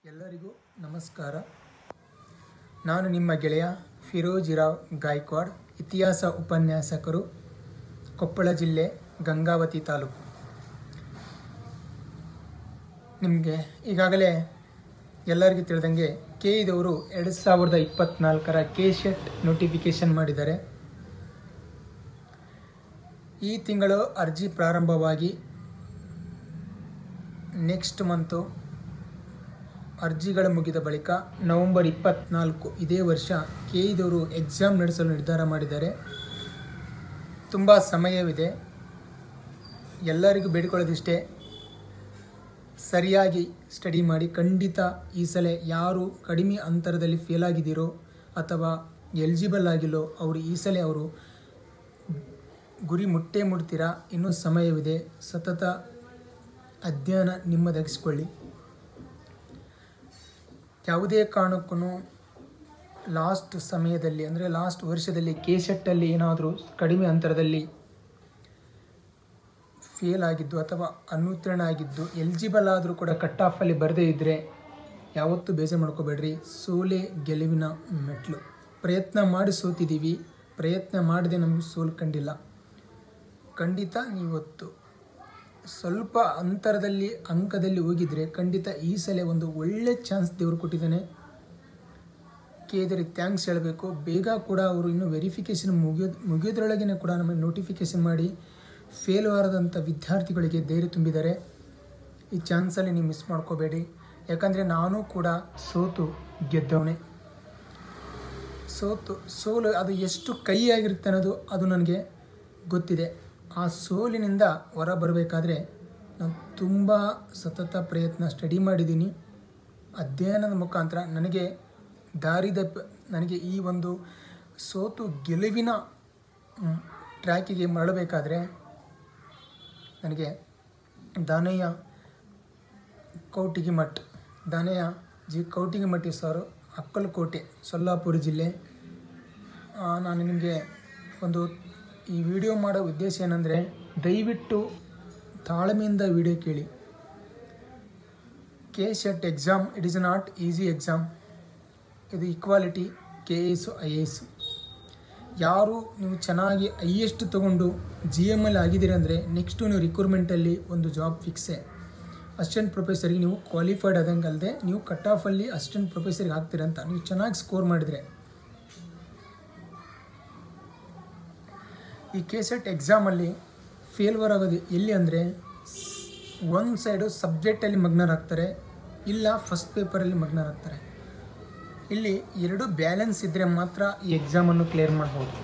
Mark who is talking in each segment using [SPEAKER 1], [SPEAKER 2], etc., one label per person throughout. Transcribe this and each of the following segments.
[SPEAKER 1] ಎಲ್ಲರಿಗೂ ನಮಸ್ಕಾರ ನಾನು ನಿಮ್ಮ ಗೆಳೆಯ ಫಿರೋಜಿರಾವ್ ಗಾಯಕ್ವಾಡ್ ಇತಿಹಾಸ ಉಪನ್ಯಾಸಕರು ಕೊಪ್ಪಳ ಜಿಲ್ಲೆ ಗಂಗಾವತಿ ತಾಲೂಕು ನಿಮಗೆ ಈಗಾಗಲೇ ಎಲ್ಲರಿಗೂ ತಿಳಿದಂಗೆ ಕೆ ಇದವರು ಎರಡು ಸಾವಿರದ ಇಪ್ಪತ್ತ್ನಾಲ್ಕರ ಕೆ ಶೆಟ್ ನೋಟಿಫಿಕೇಷನ್ ಮಾಡಿದ್ದಾರೆ ಈ ತಿಂಗಳು ಅರ್ಜಿ ಪ್ರಾರಂಭವಾಗಿ ನೆಕ್ಸ್ಟ್ ಮಂತು ಅರ್ಜಿಗಳು ಮುಗಿದ ಬಳಿಕ ನವೆಂಬರ್ ಇಪ್ಪತ್ನಾಲ್ಕು ಇದೇ ವರ್ಷ ಕೆ ಇದವರು ಎಕ್ಸಾಮ್ ನಡೆಸಲು ನಿರ್ಧಾರ ಮಾಡಿದ್ದಾರೆ ತುಂಬ ಸಮಯವಿದೆ ಎಲ್ಲರಿಗೂ ಬೇಡಿಕೊಳ್ಳೋದಿಷ್ಟೇ ಸರಿಯಾಗಿ ಸ್ಟಡಿ ಮಾಡಿ ಖಂಡಿತ ಈ ಸಲ ಯಾರು ಕಡಿಮೆ ಅಂತರದಲ್ಲಿ ಫೇಲ್ ಆಗಿದ್ದೀರೋ ಅಥವಾ ಎಲಿಜಿಬಲ್ ಆಗಿಲ್ಲೋ ಅವರು ಈ ಸಲ ಅವರು ಗುರಿ ಮುಟ್ಟೇ ಮುಟ್ತೀರಾ ಇನ್ನೂ ಸಮಯವಿದೆ ಸತತ ಅಧ್ಯಯನ ನಿಮ್ಮದಗಿಸ್ಕೊಳ್ಳಿ ಯಾವುದೇ ಕಾರಣಕ್ಕೂ ಲಾಸ್ಟ್ ಸಮಯದಲ್ಲಿ ಅಂದರೆ ಲಾಸ್ಟ್ ವರ್ಷದಲ್ಲಿ ಕೆ ಸೆಟ್ಟಲ್ಲಿ ಏನಾದರೂ ಕಡಿಮೆ ಅಂತರದಲ್ಲಿ ಫೇಲ್ ಆಗಿದ್ದು ಅಥವಾ ಅನುತ್ತೀರ್ಣ ಆಗಿದ್ದು ಎಲಿಜಿಬಲ್ ಆದರೂ ಕೂಡ ಕಟ್ ಆಫಲ್ಲಿ ಬರದೇ ಇದ್ದರೆ ಯಾವತ್ತೂ ಬೇಜಾರು ಮಾಡ್ಕೋಬೇಡ್ರಿ ಸೋಲೆ ಗೆಲುವಿನ ಮೆಟ್ಲು ಪ್ರಯತ್ನ ಮಾಡಿ ಸೋತಿದ್ದೀವಿ ಪ್ರಯತ್ನ ಮಾಡದೆ ನಮಗೆ ಸೋಲು ಕಂಡಿಲ್ಲ ಖಂಡಿತ ನೀವತ್ತು ಸ್ವಲ್ಪ ಅಂತರದಲ್ಲಿ ಅಂಕದಲ್ಲಿ ಹೋಗಿದ್ರೆ ಖಂಡಿತ ಈ ಸಲ ಒಂದು ಒಳ್ಳೆ ಚಾನ್ಸ್ ದೇವರು ಕೊಟ್ಟಿದ್ದಾನೆ ಕೇದರಿ ಥ್ಯಾಂಕ್ಸ್ ಹೇಳಬೇಕು ಬೇಗ ಕೂಡ ಅವರು ಇನ್ನೂ ವೆರಿಫಿಕೇಷನ್ ಮುಗಿಯೋದು ಮುಗಿಯೋದ್ರೊಳಗೇ ಕೂಡ ನಮಗೆ ನೋಟಿಫಿಕೇಷನ್ ಮಾಡಿ ಫೇಲ್ ಆದಂಥ ವಿದ್ಯಾರ್ಥಿಗಳಿಗೆ ಧೈರ್ಯ ತುಂಬಿದ್ದಾರೆ ಈ ಚಾನ್ಸಲ್ಲಿ ನೀವು ಮಿಸ್ ಮಾಡ್ಕೋಬೇಡಿ ಯಾಕಂದರೆ ನಾನು ಕೂಡ ಸೋತು ಗೆದ್ದವನೇ ಸೋತು ಸೋಲು ಅದು ಎಷ್ಟು ಕೈಯಾಗಿರುತ್ತೆ ಅನ್ನೋದು ಅದು ನನಗೆ ಗೊತ್ತಿದೆ ಆ ಸೋಲಿನಿಂದ ಹೊರ ಬರಬೇಕಾದ್ರೆ ನಾನು ತುಂಬ ಸತತ ಪ್ರಯತ್ನ ಸ್ಟಡಿ ಮಾಡಿದ್ದೀನಿ ಅಧ್ಯಯನದ ಮುಖಾಂತರ ನನಗೆ ದಾರಿದಪ್ಪ ನನಗೆ ಈ ಒಂದು ಸೋತು ಗೆಲುವಿನ ಮ್, ಟ್ರ್ಯಾಕಿಗೆ ಮರಳಬೇಕಾದ್ರೆ ನನಗೆ ದಾನಯ್ಯ ಕೌಟಿಗಿಮಠ್ ದಾನಯ್ಯ ಜಿ ಕೌಟಿಗಿಮಠಿ ಸರ್ ಅಕ್ಕಲಕೋಟೆ ಸೊಲ್ಲಾಪುರ ಜಿಲ್ಲೆ ಆ, ನಾನು ನಿಮಗೆ ಒಂದು ಈ ವಿಡಿಯೋ ಮಾಡೋ ಉದ್ದೇಶ ಏನಂದರೆ ದಯವಿಟ್ಟು ತಾಳ್ಮೆಯಿಂದ ವಿಡಿಯೋ ಕೇಳಿ K set exam it is not easy exam ಇದು equality K S I A S ಯಾರು ನೀವು ಚೆನ್ನಾಗಿ ಹೈಯೆಸ್ಟ್ ತೊಗೊಂಡು ಜಿ ಎಮ್ ಎಲ್ ಆಗಿದ್ದೀರಿ ಅಂದರೆ ನೆಕ್ಸ್ಟು ನೀವು ರಿಕ್ರೂಟ್ಮೆಂಟಲ್ಲಿ ಒಂದು ಜಾಬ್ ಫಿಕ್ಸೇ ಅಸಿಸ್ಟೆಂಟ್ ಪ್ರೊಫೆಸರ್ಗೆ ನೀವು ಕ್ವಾಲಿಫೈಡ್ ಆದಂಗೆ ಅಲ್ಲದೆ ನೀವು ಕಟ್ ಆಫಲ್ಲಿ ಅಸಿಸ್ಟೆಂಟ್ ಪ್ರೊಫೆಸರ್ಗೆ ಆಗ್ತೀರಂತ ನೀವು ಚೆನ್ನಾಗಿ ಸ್ಕೋರ್ ಮಾಡಿದರೆ ಈ ಕೆ ಸೆಟ್ ಎಕ್ಸಾಮಲ್ಲಿ ಫೇಲ್ವರ್ ಆಗೋದು ಎಲ್ಲಿ ಅಂದರೆ ಒಂದು ಸೈಡು ಸಬ್ಜೆಕ್ಟಲ್ಲಿ ಮಗ್ನರಾಗ್ತಾರೆ ಇಲ್ಲ ಫಸ್ಟ್ ಪೇಪರಲ್ಲಿ ಮಗ್ನರಾಗ್ತಾರೆ ಇಲ್ಲಿ ಎರಡು ಬ್ಯಾಲೆನ್ಸ್ ಇದ್ದರೆ ಮಾತ್ರ ಈ ಎಕ್ಸಾಮನ್ನು ಕ್ಲಿಯರ್ ಮಾಡ್ಬೋದು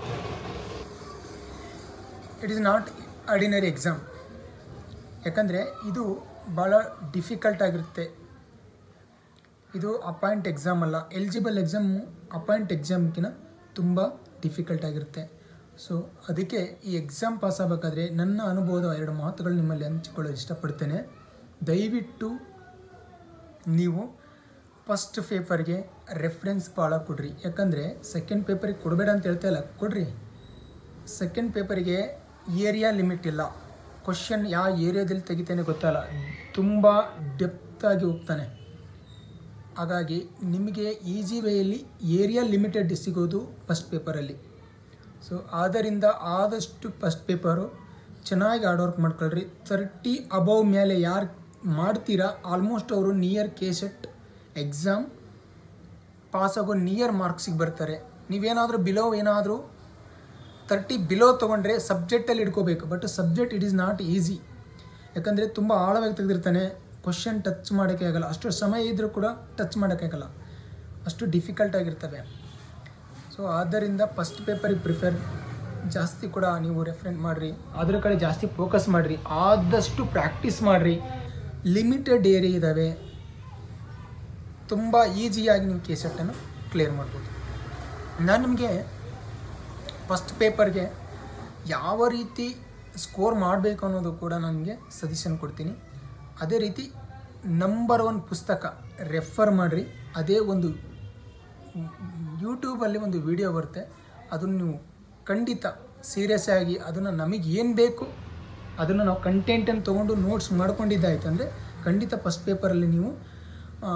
[SPEAKER 1] it is not ordinary exam ಯಾಕಂದರೆ ಇದು ಭಾಳ ಡಿಫಿಕಲ್ಟ್ ಆಗಿರುತ್ತೆ ಇದು ಅಪಾಯಿಂಟ್ ಎಕ್ಸಾಮ್ ಅಲ್ಲ ಎಲಿಜಿಬಲ್ ಎಕ್ಸಾಮು ಅಪಾಯಿಂಟ್ ಎಕ್ಸಾಮ್ಗಿಂತ ತುಂಬ ಡಿಫಿಕಲ್ಟ್ ಆಗಿರುತ್ತೆ ಸೊ ಅದಕ್ಕೆ ಈ ಎಕ್ಸಾಮ್ ಪಾಸ್ ಆಗಬೇಕಾದ್ರೆ ನನ್ನ ಅನುಭವದ ಎರಡು ಮಾತುಗಳು ನಿಮ್ಮಲ್ಲಿ ಹಂಚಿಕೊಳ್ಳೋದು ಇಷ್ಟಪಡ್ತೇನೆ ದಯವಿಟ್ಟು ನೀವು ಫಸ್ಟ್ ಪೇಪರ್ಗೆ ರೆಫರೆನ್ಸ್ ಭಾಳ ಕೊಡ್ರಿ ಯಾಕಂದರೆ ಸೆಕೆಂಡ್ ಪೇಪರಿಗೆ ಕೊಡಬೇಡ ಅಂತ ಹೇಳ್ತಾ ಇಲ್ಲ ಕೊಡ್ರಿ ಸೆಕೆಂಡ್ ಪೇಪರಿಗೆ ಏರಿಯಾ ಲಿಮಿಟ್ ಇಲ್ಲ ಕ್ವಶನ್ ಯಾವ ಏರಿಯಾದಲ್ಲಿ ತೆಗಿತೇನೆ ಗೊತ್ತಲ್ಲ ತುಂಬ ಡೆಪ್ತಾಗಿ ಹೋಗ್ತಾನೆ ಹಾಗಾಗಿ ನಿಮಗೆ ಈಸಿ ವೇಯಲ್ಲಿ ಏರಿಯಾ ಲಿಮಿಟೆಡ್ ಸಿಗೋದು ಫಸ್ಟ್ ಪೇಪರಲ್ಲಿ ಸೊ ಆದ್ದರಿಂದ ಆದಷ್ಟು ಫಸ್ಟ್ ಪೇಪರು ಚೆನ್ನಾಗಿ ಹಾರ್ಡ್ ವರ್ಕ್ ಮಾಡ್ಕೊಳ್ರಿ ತರ್ಟಿ ಅಬೌವ್ ಮೇಲೆ ಯಾರು ಮಾಡ್ತೀರಾ ಆಲ್ಮೋಸ್ಟ್ ಅವರು near K set exam pass ಆಗೋ ನಿಯರ್ ಮಾರ್ಕ್ಸಿಗೆ ಬರ್ತಾರೆ ನೀವೇನಾದರೂ ಬಿಲೋ ಏನಾದರೂ ತರ್ಟಿ ಬಿಲೋ ತೊಗೊಂಡ್ರೆ ಸಬ್ಜೆಕ್ಟಲ್ಲಿ ಇಟ್ಕೋಬೇಕು but subject it is not easy ಯಾಕಂದರೆ ತುಂಬ ಆಳವಾಗಿ ತೆಗೆದಿರ್ತಾನೆ ಕ್ವಶನ್ ಟಚ್ ಮಾಡೋಕ್ಕೆ ಆಗಲ್ಲ ಅಷ್ಟು ಸಮಯ ಇದ್ದರೂ ಕೂಡ ಟಚ್ ಮಾಡೋಕ್ಕಾಗಲ್ಲ ಅಷ್ಟು ಡಿಫಿಕಲ್ಟ್ ಆಗಿರ್ತವೆ ಸೊ ಆದ್ದರಿಂದ ಫಸ್ಟ್ ಪೇಪರಿಗೆ ಪ್ರಿಫರ್ ಜಾಸ್ತಿ ಕೂಡ ನೀವು ರೆಫರೆನ್ಸ್ ಮಾಡಿರಿ ಅದ್ರ ಕಡೆ ಜಾಸ್ತಿ ಫೋಕಸ್ ಮಾಡಿರಿ ಆದಷ್ಟು ಪ್ರಾಕ್ಟೀಸ್ ಮಾಡಿರಿ ಲಿಮಿಟೆಡ್ ಏರಿಯಾ ಇದ್ದಾವೆ ತುಂಬ ಈಸಿಯಾಗಿ ನೀವು ಕೆ ಸೆಟ್ಟನ್ನು ಕ್ಲಿಯರ್ ಮಾಡ್ಬೋದು ನಾನು ನಿಮಗೆ ಫಸ್ಟ್ ಪೇಪರ್ಗೆ ಯಾವ ರೀತಿ ಸ್ಕೋರ್ ಮಾಡಬೇಕು ಅನ್ನೋದು ಕೂಡ ನನಗೆ ಸಜೆಷನ್ ಕೊಡ್ತೀನಿ ಅದೇ ರೀತಿ ನಂಬರ್ ಒನ್ ಪುಸ್ತಕ ರೆಫರ್ ಮಾಡಿರಿ ಅದೇ ಒಂದು ಯೂಟ್ಯೂಬಲ್ಲಿ ಒಂದು ವಿಡಿಯೋ ಬರುತ್ತೆ ಅದನ್ನು ನೀವು ಖಂಡಿತ ಸೀರಿಯಸ್ ಆಗಿ ಅದನ್ನು ನಮಗೆ ಏನು ಬೇಕು ಅದನ್ನು ನಾವು ಕಂಟೆಂಟನ್ನು ತೊಗೊಂಡು ನೋಟ್ಸ್ ಮಾಡ್ಕೊಂಡಿದ್ದಾಯ್ತು ಅಂದರೆ ಖಂಡಿತ ಫಸ್ಟ್ ಪೇಪರಲ್ಲಿ ನೀವು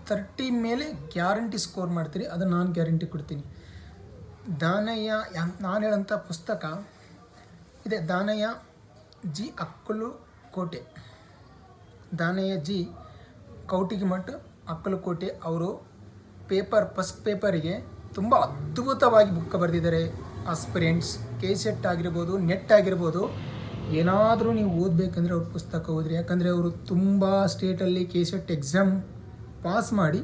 [SPEAKER 1] ತರ್ಟಿ ಮೇಲೆ ಗ್ಯಾರಂಟಿ ಸ್ಕೋರ್ ಮಾಡ್ತೀರಿ ಅದು ನಾನು ಗ್ಯಾರಂಟಿ ಕೊಡ್ತೀನಿ ದಾನಯ್ಯ ಯಾ- ನಾನು ಹೇಳೋಂಥ ಪುಸ್ತಕ ಇದೆ ದಾನಯ್ಯ ಜಿ ಅಕ್ಕಲು ಕೋಟೆ ದಾನಯ್ಯ ಜಿ ಕೌಟಿಗಿಮಠ್ ಅಕ್ಕಲಕೋಟೆ ಅವರು ಪೇಪರ್ ಫಸ್ಟ್ ಪೇಪರಿಗೆ ತುಂಬ ಅದ್ಭುತವಾಗಿ ಬುಕ್ ಬರೆದಿದ್ದಾರೆ ಆಸ್ಪಿರೆಂಟ್ಸ್ ಕೆ ಸೆಟ್ ಆಗಿರ್ಬೋದು ನೆಟ್ ಆಗಿರ್ಬೋದು ಏನಾದರೂ ನೀವು ಓದಬೇಕಂದ್ರೆ ಅವ್ರ ಪುಸ್ತಕ ಓದ್ರಿ ಯಾಕಂದರೆ ಅವರು ತುಂಬ ಸ್ಟೇಟಲ್ಲಿ ಕೆ ಸೆಟ್ ಎಕ್ಸಾಮ್ ಪಾಸ್ ಮಾಡಿ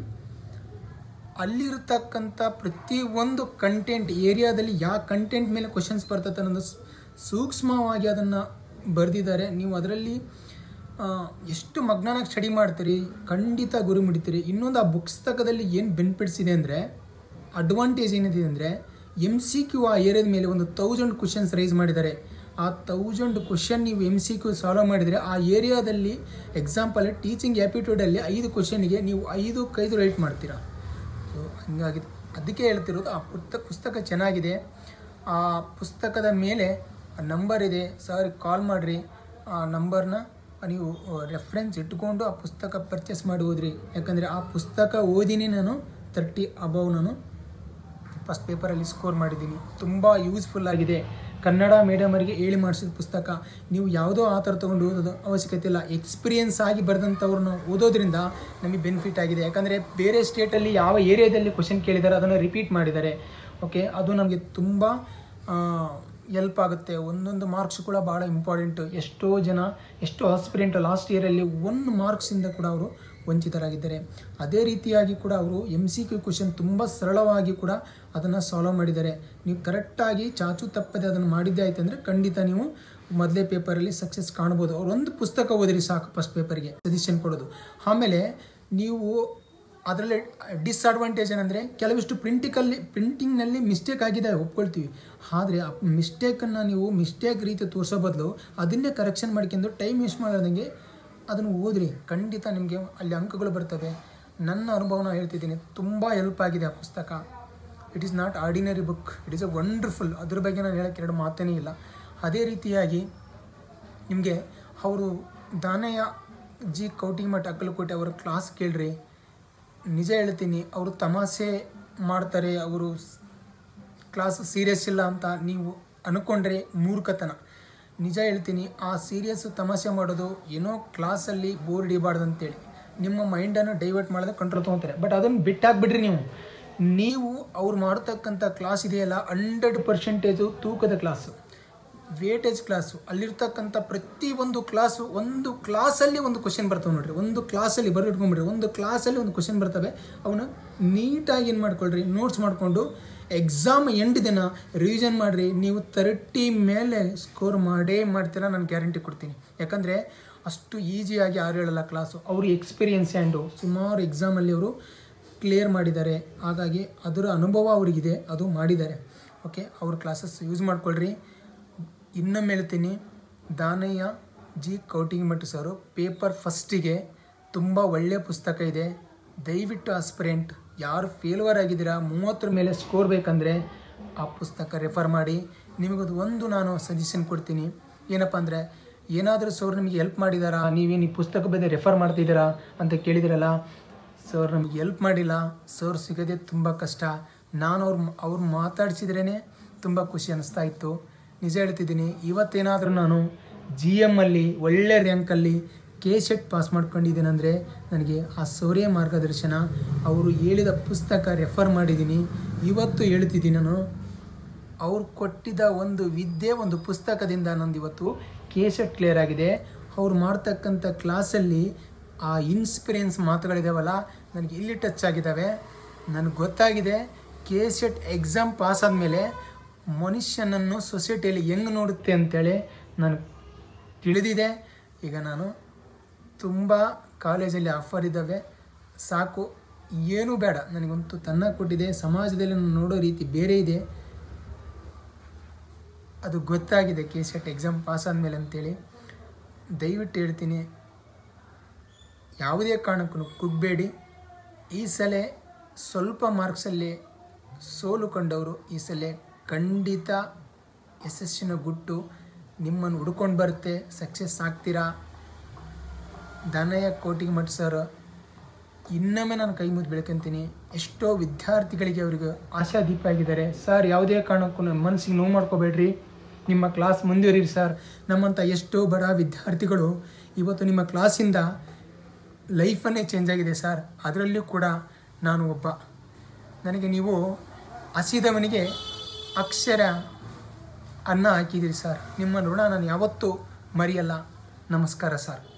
[SPEAKER 1] ಅಲ್ಲಿರ್ತಕ್ಕಂಥ ಪ್ರತಿಯೊಂದು ಕಂಟೆಂಟ್ ಏರಿಯಾದಲ್ಲಿ ಯಾವ ಕಂಟೆಂಟ್ ಮೇಲೆ ಕ್ವಶನ್ಸ್ ಬರ್ತದೆ ಅನ್ನೋದು ಸ್- ಸೂಕ್ಷ್ಮವಾಗಿ ಅದನ್ನು ಬರೆದಿದ್ದಾರೆ ನೀವು ಅದರಲ್ಲಿ ಆ, ಎಷ್ಟು ಮಗ್ನನಾಗಿ ಸ್ಟಡಿ ಮಾಡ್ತೀರಿ ಖಂಡಿತ ಗುರಿ ಮುಡಿತೀರಿ ಇನ್ನೊಂದು ಆ ಪುಸ್ತಕದಲ್ಲಿ ಏನು ಬೆನಿಫಿಟ್ಸ್ ಇದೆ ಅಂದರೆ ಅಡ್ವಾಂಟೇಜ್ ಏನಿದೆ ಅಂದರೆ ಎಮ್ ಸಿ ಕ್ಯೂ ಆ ಏರಿಯಾದ ಮೇಲೆ ಒಂದು ತೌಸಂಡ್ ಕ್ವಶನ್ಸ್ ರೈಸ್ ಮಾಡಿದ್ದಾರೆ ಆ ತೌಸಂಡ್ ಕ್ವಶನ್ ನೀವು ಎಮ್ ಸಿ ಕ್ಯೂ ಸಾಲ್ವ್ ಮಾಡಿದರೆ ಆ ಏರಿಯಾದಲ್ಲಿ ಎಕ್ಸಾಂಪಲ್ ಟೀಚಿಂಗ್ ಆ್ಯಪಿಟ್ಯೂಡಲ್ಲಿ ಐದು ಕ್ವಶನ್ಗೆ ನೀವು ಐದು ಕೈದು ರೈಟ್ ಮಾಡ್ತೀರಾ ಸೊ ಹಂಗಾಗಿ ಅದಕ್ಕೆ ಹೇಳ್ತಿರೋದು ಆ ಪುಸ್ತಕ ಪುಸ್ತಕ ಚೆನ್ನಾಗಿದೆ ಆ ಪುಸ್ತಕದ ಮೇಲೆ ನಂಬರ್ ಇದೆ ಸರ್ ಕಾಲ್ ಮಾಡಿರಿ ಆ ನಂಬರ್ನ ನೀವು ರೆಫರೆನ್ಸ್ ಇಟ್ಕೊಂಡು ಆ ಪುಸ್ತಕ ಪರ್ಚೇಸ್ ಮಾಡಿ ಓದ್ರಿ ಯಾಕಂದರೆ ಆ ಪುಸ್ತಕ ಓದಿನಿ ನಾನು ತರ್ಟಿ ಅಬೌವ್ ನಾನು ಫಸ್ಟ್ ಪೇಪರಲ್ಲಿ ಸ್ಕೋರ್ ಮಾಡಿದ್ದೀನಿ ತುಂಬ ಯೂಸ್ಫುಲ್ ಆಗಿದೆ ಕನ್ನಡ ಮೀಡಿಯಮರಿಗೆ ಹೇಳಿ ಮಾಡಿಸಿದ ಪುಸ್ತಕ ನೀವು ಯಾವುದೋ ಆ ಥರ ತೊಗೊಂಡು ಓದೋದು ಅವಶ್ಯಕತೆ ಇಲ್ಲ ಎಕ್ಸ್ಪೀರಿಯನ್ಸ್ ಆಗಿ ಬರೆದಂಥವ್ರನ್ನ ಓದೋದ್ರಿಂದ ನಮಗೆ ಬೆನಿಫಿಟ್ ಆಗಿದೆ ಯಾಕಂದರೆ ಬೇರೆ ಸ್ಟೇಟಲ್ಲಿ ಯಾವ ಏರಿಯಾದಲ್ಲಿ ಕ್ವಶನ್ ಕೇಳಿದ್ದಾರೆ ಅದನ್ನು ರಿಪೀಟ್ ಮಾಡಿದ್ದಾರೆ ಓಕೆ ಅದು ನಮಗೆ ತುಂಬ ಎಲ್ಪ್ ಆಗುತ್ತೆ ಒಂದೊಂದು ಮಾರ್ಕ್ಸ್ ಕೂಡ ಭಾಳ ಇಂಪಾರ್ಟೆಂಟು ಎಷ್ಟೋ ಜನ ಎಷ್ಟೋ ಆಸ್ಪಿರೆಂಟ್ ಲಾಸ್ಟ್ ಇಯರಲ್ಲಿ ಒಂದು ಮಾರ್ಕ್ಸಿಂದ ಕೂಡ ಅವರು ವಂಚಿತರಾಗಿದ್ದಾರೆ ಅದೇ ರೀತಿಯಾಗಿ ಕೂಡ ಅವರು ಎಮ್ ಸಿ ಕ್ಯೂ ಕ್ವಶನ್ ತುಂಬ ಸರಳವಾಗಿ ಕೂಡ ಅದನ್ನು ಸಾಲ್ವ್ ಮಾಡಿದ್ದಾರೆ ನೀವು ಕರೆಕ್ಟಾಗಿ ಚಾಚು ತಪ್ಪದೆ ಅದನ್ನು ಮಾಡಿದ್ದೆ ಆಯ್ತು ಅಂದರೆ ಖಂಡಿತ ನೀವು ಮೊದಲೇ ಪೇಪರಲ್ಲಿ ಸಕ್ಸಸ್ ಕಾಣ್ಬೋದು ಅವ್ರು ಒಂದು ಪುಸ್ತಕ ಓದಿರಿ ಸಾಕು ಫಸ್ಟ್ ಪೇಪರ್ಗೆ ಸಜೆಷನ್ ಕೊಡೋದು ಆಮೇಲೆ ನೀವು ಅದರಲ್ಲಿ ಡಿಸ್ಅಡ್ವಾಂಟೇಜ್ ಏನಂದರೆ ಕೆಲವಿಷ್ಟು ಪ್ರಿಂಟಿಕಲ್ಲಿ ಪ್ರಿಂಟಿಂಗ್ನಲ್ಲಿ ಮಿಸ್ಟೇಕ್ ಆಗಿದೆ ಒಪ್ಕೊಳ್ತೀವಿ ಆದರೆ ಆ ಮಿಸ್ಟೇಕನ್ನು ನೀವು ಮಿಸ್ಟೇಕ್ ರೀತಿ ತೋರಿಸೋ ಬದಲು ಅದನ್ನೇ ಕರೆಕ್ಷನ್ ಮಾಡ್ಕೊಂಡು ಟೈಮ್ ವೇಸ್ಟ್ ಮಾಡೋದಂಗೆ ಅದನ್ನು ಓದ್ರಿ ಖಂಡಿತ ನಿಮಗೆ ಅಲ್ಲಿ ಅಂಕಗಳು ಬರ್ತವೆ ನನ್ನ ಅನುಭವನ ಹೇಳ್ತಿದ್ದೀನಿ ತುಂಬ ಹೆಲ್ಪ್ ಆಗಿದೆ ಆ ಪುಸ್ತಕ it is not ordinary book it is a wonderful ಅದ್ರ ಬಗ್ಗೆ ನಾನು ಹೇಳೋಕ್ಕೆ ಎರಡು ಮಾತೇ ಇಲ್ಲ ಅದೇ ರೀತಿಯಾಗಿ ನಿಮಗೆ ಅವರು ದಾನಯ್ಯ ಜಿ ಕೌಟಿಮಠ ಅಕ್ಕಲಕೋಟೆ ಅವರ ಕ್ಲಾಸ್ ಕೇಳ್ರಿ ನಿಜ ಹೇಳ್ತೀನಿ ಅವರು ತಮಾಷೆ ಮಾಡ್ತಾರೆ ಅವರು ಕ್ಲಾಸ್ ಸೀರಿಯಸ್ ಇಲ್ಲ ಅಂತ ನೀವು ಅನ್ಕೊಂಡ್ರೆ ಮೂರ್ಖತನ ನಿಜ ಹೇಳ್ತೀನಿ ಆ ಸೀರಿಯಸ್ ತಮಾಷೆ ಮಾಡೋದು ಏನೋ ಕ್ಲಾಸಲ್ಲಿ ಬೋರ್ ಹಿಡಿಬಾರ್ದು ಅಂತೇಳಿ ನಿಮ್ಮ ಮೈಂಡನ್ನು ಡೈವರ್ಟ್ ಮಾಡೋದಕ್ಕೆ ಕಂಟ್ರೋಲ್ ತೊಗೊತಾರೆ ಬಟ್ ಅದನ್ನು ಬಿಟ್ಟಾಕ್ಬಿಡ್ರಿ ನೀವು ನೀವು ಅವ್ರು ಮಾಡ್ತಕ್ಕಂಥ ಕ್ಲಾಸ್ ಇದೆಯಲ್ಲ ಹಂಡ್ರೆಡ್ ಪರ್ಸೆಂಟೇಜು ತೂಕದ ಕ್ಲಾಸು ವೇಟೇಜ್ ಕ್ಲಾಸು ಅಲ್ಲಿರ್ತಕ್ಕಂಥ ಪ್ರತಿಯೊಂದು ಕ್ಲಾಸು ಒಂದು ಕ್ಲಾಸಲ್ಲಿ ಒಂದು ಕ್ವಶನ್ ಬರ್ತವೆ ನೋಡ್ರಿ ಒಂದು ಕ್ಲಾಸಲ್ಲಿ ಬರೆದಿಟ್ಕೊಂಡ್ಬಿಡ್ರಿ ಒಂದು ಕ್ಲಾಸಲ್ಲಿ ಒಂದು ಕ್ವಶನ್ ಬರ್ತವೆ ಅವನ್ನ ನೀಟಾಗಿ ಏನು ಮಾಡ್ಕೊಳ್ರಿ ನೋಟ್ಸ್ ಮಾಡಿಕೊಂಡು ಎಕ್ಸಾಮ್ ಎಂಡ್ ದಿನ ರಿವಿಷನ್ ಮಾಡಿರಿ ನೀವು ತರ್ಟಿ ಮೇಲೆ ಸ್ಕೋರ್ ಮಾಡೇ ಮಾಡ್ತೀರಾ ನಾನು ಗ್ಯಾರಂಟಿ ಕೊಡ್ತೀನಿ ಯಾಕಂದರೆ ಅಷ್ಟು ಈಸಿಯಾಗಿ ಯಾರು ಹೇಳಲ್ಲ ಕ್ಲಾಸು ಅವರು ಎಕ್ಸ್ಪೀರಿಯನ್ಸ್ ಆ್ಯಂಡು ಸುಮಾರು ಎಕ್ಸಾಮಲ್ಲಿ ಅವರು ಕ್ಲಿಯರ್ ಮಾಡಿದ್ದಾರೆ ಹಾಗಾಗಿ ಅದರ ಅನುಭವ ಅವರಿಗಿದೆ ಅದು ಮಾಡಿದ್ದಾರೆ ಓಕೆ ಅವ್ರ ಕ್ಲಾಸಸ್ ಯೂಸ್ ಮಾಡ್ಕೊಳ್ರಿ ಇನ್ನೊಮ್ಮೆ ಹೇಳ್ತೀನಿ ದಾನಯ್ಯ ಜಿ ಕೌಟಿಮಠ ಸರು ಪೇಪರ್ ಫಸ್ಟಿಗೆ ತುಂಬ ಒಳ್ಳೆಯ ಪುಸ್ತಕ ಇದೆ ದಯವಿಟ್ಟು ಆಸ್ಪಿರೆಂಟ್ ಯಾರು ಫೇಲ್ವರ್ ಆಗಿದ್ದೀರಾ ಮೂವತ್ತರ ಮೇಲೆ ಸ್ಕೋರ್ ಬೇಕಂದರೆ ಆ ಪುಸ್ತಕ ರೆಫರ್ ಮಾಡಿ ನಿಮಗದು ಒಂದು ನಾನು ಸಜೆಷನ್ ಕೊಡ್ತೀನಿ ಏನಪ್ಪ ಅಂದರೆ ಏನಾದರೂ ಸರ್ ನಿಮಗೆ ಹೆಲ್ಪ್ ಮಾಡಿದಾರಾ ನೀವೇನು ಈ ಪುಸ್ತಕ ಬಗ್ಗೆ ರೆಫರ್ ಮಾಡ್ತಿದ್ದೀರಾ ಅಂತ ಕೇಳಿದಿರಲ್ಲ ಸರ್ ನಮಗೆ ಹೆಲ್ಪ್ ಮಾಡಿಲ್ಲ ಸರ್ ಸಿಗೋದೇ ತುಂಬ ಕಷ್ಟ ನಾನು ಅವ್ರು ಅವ್ರು ಮಾತಾಡ್ಸಿದ್ರೇ ತುಂಬ ಖುಷಿ ಅನಿಸ್ತಾ ಇತ್ತು ನಿಜ ಹೇಳ್ತಿದ್ದೀನಿ ಇವತ್ತೇನಾದರೂ ನಾನು ಜಿ ಎಮ್ಮಲ್ಲಿ ಒಳ್ಳೆ ರ್ಯಾಂಕಲ್ಲಿ ಕೆ ಸೆಟ್ ಪಾಸ್ ಮಾಡ್ಕೊಂಡಿದ್ದೀನಿ ಅಂದರೆ ನನಗೆ ಆ ಸೌರ್ಯ ಮಾರ್ಗದರ್ಶನ ಅವರು ಹೇಳಿದ ಪುಸ್ತಕ ರೆಫರ್ ಮಾಡಿದ್ದೀನಿ ಇವತ್ತು ಹೇಳ್ತಿದ್ದೀನಿ ನಾನು ಅವ್ರು ಕೊಟ್ಟಿದ್ದ ಒಂದು ವಿದ್ಯೆ ಒಂದು ಪುಸ್ತಕದಿಂದ ನಂದು ಇವತ್ತು ಕೆ ಸೆಟ್ ಕ್ಲಿಯರ್ ಆಗಿದೆ ಅವ್ರು ಮಾಡ್ತಕ್ಕಂಥ ಕ್ಲಾಸಲ್ಲಿ ಆ ಇನ್ಸ್ಪಿರಿಯನ್ಸ್ ಮಾತುಗಳಿದಾವಲ್ಲ ನನಗೆ ಇಲ್ಲಿ ಟಚ್ ಆಗಿದ್ದಾವೆ ನನಗೆ ಗೊತ್ತಾಗಿದೆ ಕೆ ಸೆಟ್ ಎಕ್ಸಾಮ್ ಪಾಸ್ ಆದಮೇಲೆ ಮನುಷ್ಯನನ್ನು ಸೊಸೈಟಿಯಲ್ಲಿ ಹೆಂಗೆ ನೋಡುತ್ತೆ ಅಂತೇಳಿ ನನಗೆ ತಿಳಿದಿದೆ ಈಗ ನಾನು ತುಂಬ ಕಾಲೇಜಲ್ಲಿ ಆಫರ್ ಇದ್ದಾವೆ ಸಾಕು ಏನೂ ಬೇಡ ನನಗಂತೂ ತನ್ನ ಕೊಟ್ಟಿದೆ ಸಮಾಜದಲ್ಲಿ ನಾನು ನೋಡೋ ರೀತಿ ಬೇರೆ ಇದೆ ಅದು ಗೊತ್ತಾಗಿದೆ ಕೆ ಸೆಟ್ ಎಕ್ಸಾಮ್ ಪಾಸ್ ಆದಮೇಲೆ ಅಂತೇಳಿ ದಯವಿಟ್ಟು ಹೇಳ್ತೀನಿ ಯಾವುದೇ ಕಾರಣಕ್ಕೂ ಕುಗ್ಬೇಡಿ ಈ ಸಲ ಸ್ವಲ್ಪ ಮಾರ್ಕ್ಸಲ್ಲಿ ಸೋಲು ಕಂಡವರು ಈ ಸಲ ಖಂಡಿತ ಯಶಸ್ಸಿನ ಗುಟ್ಟು ನಿಮ್ಮನ್ನು ಹುಡ್ಕೊಂಡು ಬರುತ್ತೆ ಸಕ್ಸಸ್ ಆಗ್ತೀರಾ ಧನಯ್ಯ ಕೋಟಿಮಠ್ ಸರ್ ಇನ್ನೊಮ್ಮೆ ನಾನು ಕೈ ಮುದ್ದು ಬೆಳ್ಕೊಂತೀನಿ ಎಷ್ಟೋ ವಿದ್ಯಾರ್ಥಿಗಳಿಗೆ ಅವರಿಗೆ ಆಶಾದೀಪ ಆಗಿದ್ದಾರೆ ಸರ್ ಯಾವುದೇ ಕಾರಣಕ್ಕೂ ನಮ್ಮ ಮನಸ್ಸಿಗೆ ನೋವು ಮಾಡ್ಕೋಬೇಡ್ರಿ ನಿಮ್ಮ ಕ್ಲಾಸ್ ಮುಂದುವರಿರಿ ಸರ್ ನಮ್ಮಂಥ ಎಷ್ಟೋ ಬಡ ವಿದ್ಯಾರ್ಥಿಗಳು ಇವತ್ತು ನಿಮ್ಮ ಕ್ಲಾಸಿಂದ ಲೈಫನ್ನೇ ಚೇಂಜ್ ಆಗಿದೆ ಸರ್ ಅದರಲ್ಲಿಯೂ ಕೂಡ ನಾನು ಒಬ್ಬ ನನಗೆ ನೀವು ಹಸಿದವನಿಗೆ ಅಕ್ಷರ ಅನ್ನ ಹಾಕಿದ್ದೀರಿ ಸರ್ ನಿಮ್ಮ ಋಣ ನಾನು ಯಾವತ್ತೂ ಮರೆಯಲ್ಲ ನಮಸ್ಕಾರ ಸರ್